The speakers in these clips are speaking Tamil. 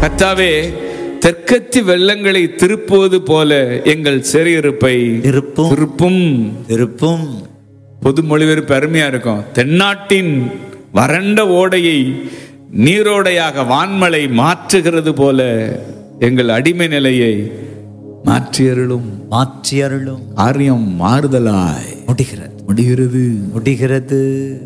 கத்தாவே தெற்கத்தி வெள்ளங்களை திருப்புவது போல எங்கள் சிறையிருப்பை திருப்பும் திருப்பும் திருப்பும் பொது மொழிபெயர்ப்பு அருமையா இருக்கும் தென்னாட்டின் வறண்ட ஓடையை நீரோடையாக வான்மலை மாற்றுகிறது போல எங்கள் அடிமை நிலையை மாற்றியருளும் மாற்றி அருளும் காரியம் மாறுதலாய் முடிகிறது முடிகிறது முடிகிறது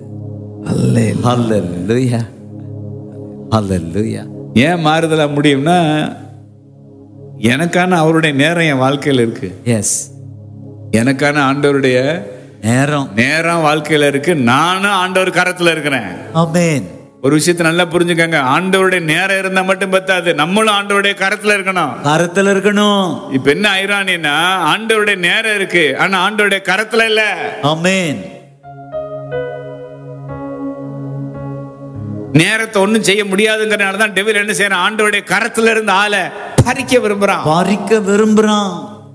ஹalleluya ஹalleluya ஏன் மாறுதலா முடியும்னா எனக்கான அவருடைய நேரம் என் வாழ்க்கையில் இருக்கு எஸ் எனக்கான ஆண்டவருடைய நேரம் நேரம் வாழ்க்கையில இருக்கு நானும் ஆண்டவர் கரத்துல இருக்கிறேன் ஆமென் ஒரு விஷயத்தை நல்லா புரிஞ்சுக்கங்க ஆண்டவருடைய நேரம் இருந்தா மட்டும் பத்தாது நம்மளும் ஆண்டவருடைய கரத்துல இருக்கணும் கரத்துல இருக்கணும் இப்ப என்ன ஐரானின்னா ஆண்டவருடைய நேரம் இருக்கு ஆனா ஆண்டவருடைய கரத்துல இல்ல ஆமென் நேரத்தை ஒண்ணும் செய்ய முடியாதுங்கிறனால தான் டெவில் என்ன செய்யறான் ஆண்டவருடைய கரத்துல இருந்து ஆளை பறிக்க விரும்புறான் பறிக்க விரும்புறான்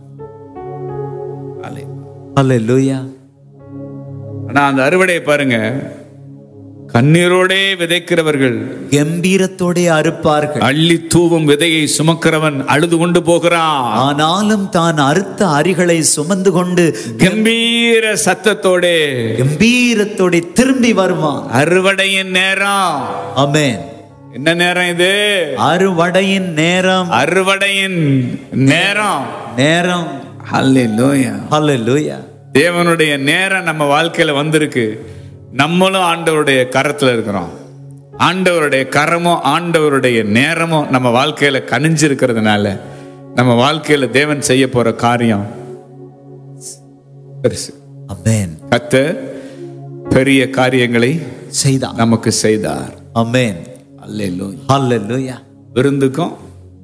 ஹalleluya ஆனா அந்த அறுவடையை பாருங்க கண்ணீரோடே விதைக்கிறவர்கள் கம்பீரத்தோட அறுப்பார்கள் அள்ளி தூவும் விதையை சுமக்கிறவன் அழுது கொண்டு போகிறான் ஆனாலும் தான் அறுத்த அரிகளை சுமந்து கொண்டு கம்பீர சத்தத்தோட கம்பீரத்தோட திரும்பி வருவான் அறுவடையின் நேரம் ஆமென் என்ன நேரம் இது அறுவடையின் நேரம் அறுவடையின் நேரம் நேரம் ஹalleluya ஹalleluya தேவனுடைய நேரம் நம்ம வாழ்க்கையில வந்திருக்கு நம்மளும் ஆண்டவருடைய கரத்துல இருக்கிறோம் ஆண்டவருடைய கரமும் ஆண்டவருடைய நேரமும் நம்ம வாழ்க்கையில கனிஞ்சு இருக்கிறதுனால நம்ம வாழ்க்கையில தேவன் செய்ய போற காரியம் பெருசு ஆமென் கத்த பெரிய காரியங்களை செய்தான் நமக்கு செய்தார் ஆமென் அல்லேலூயா ஹalleluya விருந்துக்கும்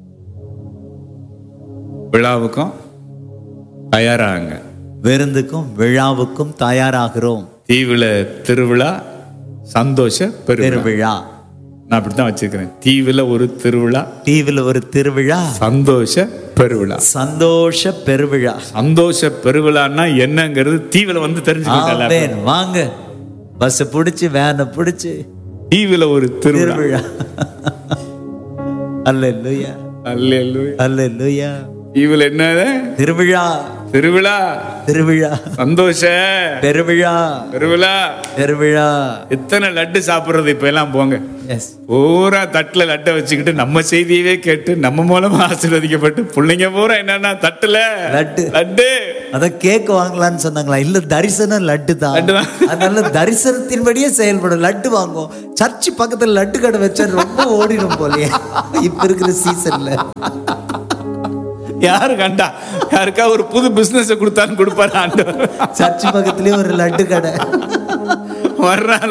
விழாவுக்கும் தயாராங்க விருந்துக்கும் விழாவுக்கும் தயாராகிறோம் தீவுல திருவிழா சந்தோஷ பெருவிழா திருவிழா நான் அப்படித்தான் வச்சிருக்கிறேன் தீவுல ஒரு திருவிழா தீவில் ஒரு திருவிழா சந்தோஷ பெருவிழா சந்தோஷ பெருவிழா சந்தோஷ பெருவிழான்னா என்னங்கிறது தீவுல வந்து தெரிஞ்சுக்கிட்டல ஆமென் வாங்க பஸ் பிடிச்சு வேனை பிடிச்சு தீவுல ஒரு திருவிழா திருவிழா அல்லேலூயா அல்லேலூயா அல்லேலூயா தீவுல என்ன திருவிழா திருவிழா திருவிழா சந்தோஷ பெருவிழா பெருவிழா பெருவிழா எத்தனை லட்டு சாப்பிடுறது இப்ப எல்லாம் போங்க எஸ் பூரா தட்டுல லட்டை வச்சுக்கிட்டு நம்ம செய்தியவே கேட்டு நம்ம மூலமா ஆசீர்வதிக்கப்பட்டு பிள்ளைங்க பூரா என்னன்னா தட்டுல லட்டு லட்டு அத கேக் வாங்கலாம்னு சொன்னாங்களா இல்ல தரிசனம் லட்டு தான் லட்டு தான். அதனால தரிசனத்தின்படியே செயல்படும் லட்டு வாங்குவோம் சர்ச்சு பக்கத்துல லட்டு கடை வச்சா ரொம்ப ஓடிடும் போலயே இப்ப இருக்கிற சீசன்ல யாரு கண்டா யாருக்கா ஒரு புது பிசினஸ் கொடுத்தான்னு கொடுப்பாரு ஆண்டவர் சர்ச்சு பக்கத்துலயே ஒரு லட்டு கடை வர்றான்